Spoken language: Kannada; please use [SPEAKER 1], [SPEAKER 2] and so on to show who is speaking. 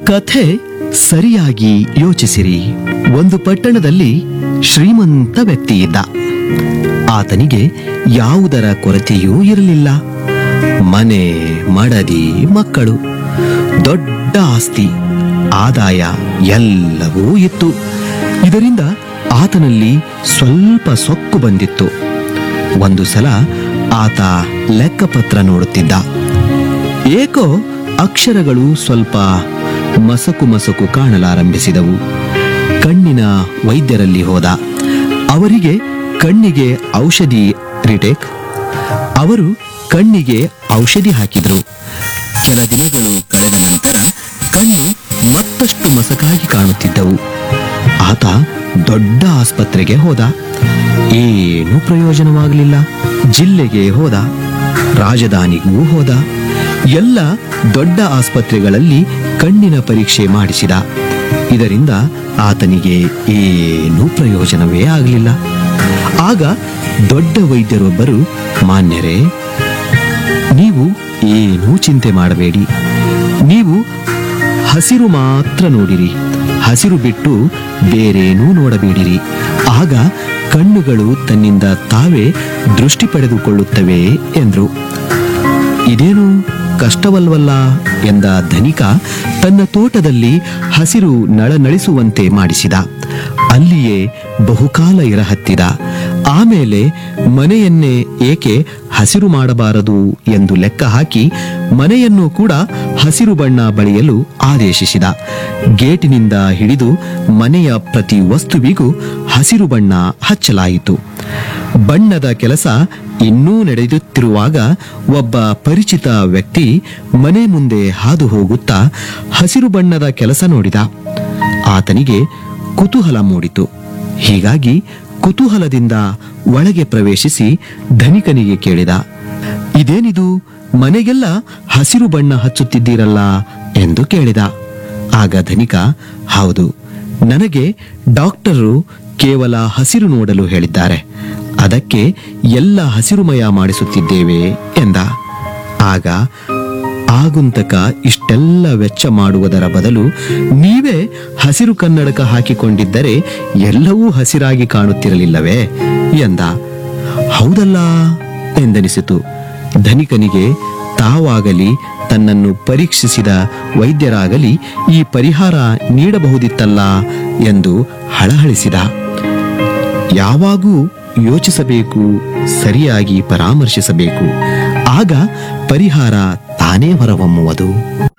[SPEAKER 1] ಕಥೆ ಸರಿಯಾಗಿ ಯೋಚಿಸಿರಿ ಒಂದು ಪಟ್ಟಣದಲ್ಲಿ ಶ್ರೀಮಂತ ವ್ಯಕ್ತಿ ಇದ್ದ ಆತನಿಗೆ ಯಾವುದರ ಕೊರತೆಯೂ ಇರಲಿಲ್ಲ ಮನೆ ಮಡದಿ ಮಕ್ಕಳು ದೊಡ್ಡ ಆಸ್ತಿ ಆದಾಯ ಎಲ್ಲವೂ ಇತ್ತು ಇದರಿಂದ ಆತನಲ್ಲಿ ಸ್ವಲ್ಪ ಸೊಕ್ಕು ಬಂದಿತ್ತು ಒಂದು ಸಲ ಆತ ಲೆಕ್ಕಪತ್ರ ನೋಡುತ್ತಿದ್ದ ಏಕೋ ಅಕ್ಷರಗಳು ಸ್ವಲ್ಪ ಮಸಕು ಮಸಕು ಕಾಣಲಾರಂಭಿಸಿದವು ಕಣ್ಣಿನ ವೈದ್ಯರಲ್ಲಿ ಹೋದ ಅವರಿಗೆ ಕಣ್ಣಿಗೆ ಔಷಧಿ ರಿಟೇಕ್ ಅವರು ಕಣ್ಣಿಗೆ ಔಷಧಿ ಹಾಕಿದ್ರು ಕೆಲ ದಿನಗಳು ಕಳೆದ ನಂತರ ಕಣ್ಣು ಮತ್ತಷ್ಟು ಮಸಕಾಗಿ ಕಾಣುತ್ತಿದ್ದವು ಆತ ದೊಡ್ಡ ಆಸ್ಪತ್ರೆಗೆ ಹೋದ ಏನೂ ಪ್ರಯೋಜನವಾಗಲಿಲ್ಲ ಜಿಲ್ಲೆಗೆ ಹೋದ ರಾಜಧಾನಿಗೂ ಹೋದ ಎಲ್ಲ ದೊಡ್ಡ ಆಸ್ಪತ್ರೆಗಳಲ್ಲಿ ಕಣ್ಣಿನ ಪರೀಕ್ಷೆ ಮಾಡಿಸಿದ ಇದರಿಂದ ಆತನಿಗೆ ಏನೂ ಪ್ರಯೋಜನವೇ ಆಗಲಿಲ್ಲ ಆಗ ದೊಡ್ಡ ವೈದ್ಯರೊಬ್ಬರು ಮಾನ್ಯರೇ ನೀವು ಏನೂ ಚಿಂತೆ ಮಾಡಬೇಡಿ ನೀವು ಹಸಿರು ಮಾತ್ರ ನೋಡಿರಿ ಹಸಿರು ಬಿಟ್ಟು ಬೇರೇನೂ ನೋಡಬೇಡಿರಿ ಆಗ ಕಣ್ಣುಗಳು ತನ್ನಿಂದ ತಾವೇ ದೃಷ್ಟಿ ಪಡೆದುಕೊಳ್ಳುತ್ತವೆ ಎಂದ್ರು ಇದೇನು ಕಷ್ಟವಲ್ವಲ್ಲ ಎಂದ ಧನಿಕ ತನ್ನ ತೋಟದಲ್ಲಿ ಹಸಿರು ನಳನಳಿಸುವಂತೆ ಮಾಡಿಸಿದ ಅಲ್ಲಿಯೇ ಬಹುಕಾಲ ಇರಹತ್ತಿದ ಆಮೇಲೆ ಮನೆಯನ್ನೇ ಏಕೆ ಹಸಿರು ಮಾಡಬಾರದು ಎಂದು ಲೆಕ್ಕ ಹಾಕಿ ಮನೆಯನ್ನು ಕೂಡ ಹಸಿರು ಬಣ್ಣ ಬಳಿಯಲು ಆದೇಶಿಸಿದ ಗೇಟಿನಿಂದ ಹಿಡಿದು ಮನೆಯ ಪ್ರತಿ ವಸ್ತುವಿಗೂ ಹಸಿರು ಬಣ್ಣ ಹಚ್ಚಲಾಯಿತು ಬಣ್ಣದ ಕೆಲಸ ಇನ್ನೂ ನಡೆಯುತ್ತಿರುವಾಗ ಒಬ್ಬ ಪರಿಚಿತ ವ್ಯಕ್ತಿ ಮನೆ ಮುಂದೆ ಹಾದು ಹೋಗುತ್ತಾ ಹಸಿರು ಬಣ್ಣದ ಕೆಲಸ ನೋಡಿದ ಆತನಿಗೆ ಕುತೂಹಲ ಮೂಡಿತು ಹೀಗಾಗಿ ಕುತೂಹಲದಿಂದ ಒಳಗೆ ಪ್ರವೇಶಿಸಿ ಧನಿಕನಿಗೆ ಕೇಳಿದ ಇದೇನಿದು ಮನೆಗೆಲ್ಲ ಹಸಿರು ಬಣ್ಣ ಹಚ್ಚುತ್ತಿದ್ದೀರಲ್ಲ ಎಂದು ಕೇಳಿದ ಆಗ ಧನಿಕ ಹೌದು ನನಗೆ ಡಾಕ್ಟರು ಕೇವಲ ಹಸಿರು ನೋಡಲು ಹೇಳಿದ್ದಾರೆ ಅದಕ್ಕೆ ಎಲ್ಲ ಹಸಿರುಮಯ ಮಾಡಿಸುತ್ತಿದ್ದೇವೆ ಎಂದ ಆಗ ಆಗುಂತಕ ಇಷ್ಟೆಲ್ಲ ವೆಚ್ಚ ಮಾಡುವುದರ ಬದಲು ನೀವೇ ಹಸಿರು ಕನ್ನಡಕ ಹಾಕಿಕೊಂಡಿದ್ದರೆ ಎಲ್ಲವೂ ಹಸಿರಾಗಿ ಕಾಣುತ್ತಿರಲಿಲ್ಲವೇ ಎಂದ ಹೌದಲ್ಲ ಎಂದನಿಸಿತು ಧನಿಕನಿಗೆ ತಾವಾಗಲಿ ತನ್ನನ್ನು ಪರೀಕ್ಷಿಸಿದ ವೈದ್ಯರಾಗಲಿ ಈ ಪರಿಹಾರ ನೀಡಬಹುದಿತ್ತಲ್ಲ ಎಂದು ಹಳಹಳಿಸಿದ ಯಾವಾಗೂ ಯೋಚಿಸಬೇಕು ಸರಿಯಾಗಿ ಪರಾಮರ್ಶಿಸಬೇಕು ಆಗ ಪರಿಹಾರ ತಾನೇ ಹೊರಹೊಮ್ಮುವುದು